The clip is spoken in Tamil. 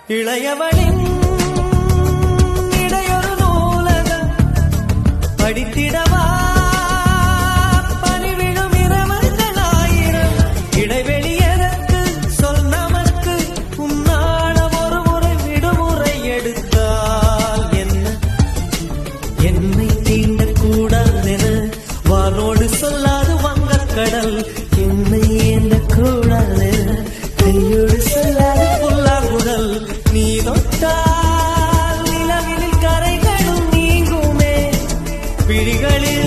இளையவளின் இடையொரு நூலகம் படித்திடவா பணிவிடும் இரவர்கள் ஆயிரம் இடைவெளி எதற்கு சொல் நமக்கு உன்னாடம் ஒரு முறை விடுமுறை எடுத்தால் என்ன என்னை தீண்டக்கூடாதென வானோடு சொல்லாது வங்கக்கடல் என்னை எண்ணக்கூடாதென கையோடு சொல்லாது புல்லாங்குழல் நீ தொட்டால் நிலவில் கரைகளும் நீங்குமே விழிகளில்